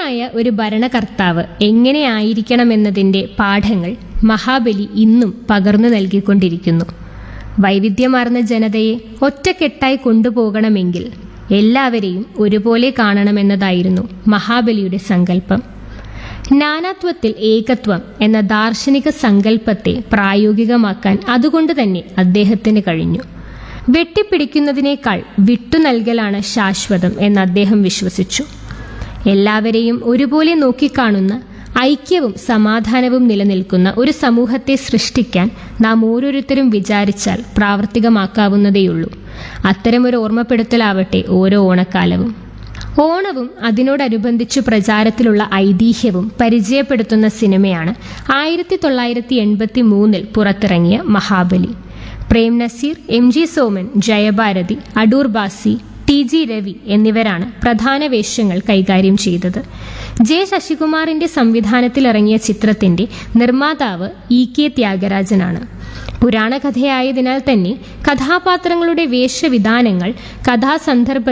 ശക്തനായ ഒരു ഭരണകർത്താവ് എങ്ങനെയായിരിക്കണമെന്നതിന്റെ പാഠങ്ങൾ മഹാബലി ഇന്നും പകർന്നു നൽകിക്കൊണ്ടിരിക്കുന്നു വൈവിധ്യമാർന്ന ജനതയെ ഒറ്റക്കെട്ടായി കൊണ്ടുപോകണമെങ്കിൽ എല്ലാവരെയും ഒരുപോലെ കാണണമെന്നതായിരുന്നു മഹാബലിയുടെ സങ്കല്പം നാനാത്വത്തിൽ ഏകത്വം എന്ന ദാർശനിക സങ്കല്പത്തെ പ്രായോഗികമാക്കാൻ അതുകൊണ്ട് തന്നെ അദ്ദേഹത്തിന് കഴിഞ്ഞു വെട്ടിപ്പിടിക്കുന്നതിനേക്കാൾ വിട്ടുനൽകലാണ് ശാശ്വതം എന്ന് അദ്ദേഹം വിശ്വസിച്ചു എല്ലാവരെയും ഒരുപോലെ നോക്കിക്കാണുന്ന ഐക്യവും സമാധാനവും നിലനിൽക്കുന്ന ഒരു സമൂഹത്തെ സൃഷ്ടിക്കാൻ നാം ഓരോരുത്തരും വിചാരിച്ചാൽ പ്രാവർത്തികമാക്കാവുന്നതേയുള്ളൂ അത്തരമൊരു ഓർമ്മപ്പെടുത്തലാവട്ടെ ഓരോ ഓണക്കാലവും ഓണവും അതിനോടനുബന്ധിച്ചു പ്രചാരത്തിലുള്ള ഐതിഹ്യവും പരിചയപ്പെടുത്തുന്ന സിനിമയാണ് ആയിരത്തി തൊള്ളായിരത്തി എൺപത്തി മൂന്നിൽ പുറത്തിറങ്ങിയ Mahabali Prem Nazir M G Soman Jayabharathi Adoor Bhasi T G Ravi എന്നിവരാണ് പ്രധാന വേഷങ്ങൾ കൈകാര്യം ചെയ്തത് ജെ ശശികുമാറിന്റെ സംവിധാനത്തിലിറങ്ങിയ ചിത്രത്തിന്റെ നിർമ്മാതാവ് ഇ കെ ത്യാഗരാജനാണ് പുരാണകഥയായതിനാൽ തന്നെ കഥാപാത്രങ്ങളുടെ വേഷവിധാനങ്ങൾ കഥാസന്ദർഭ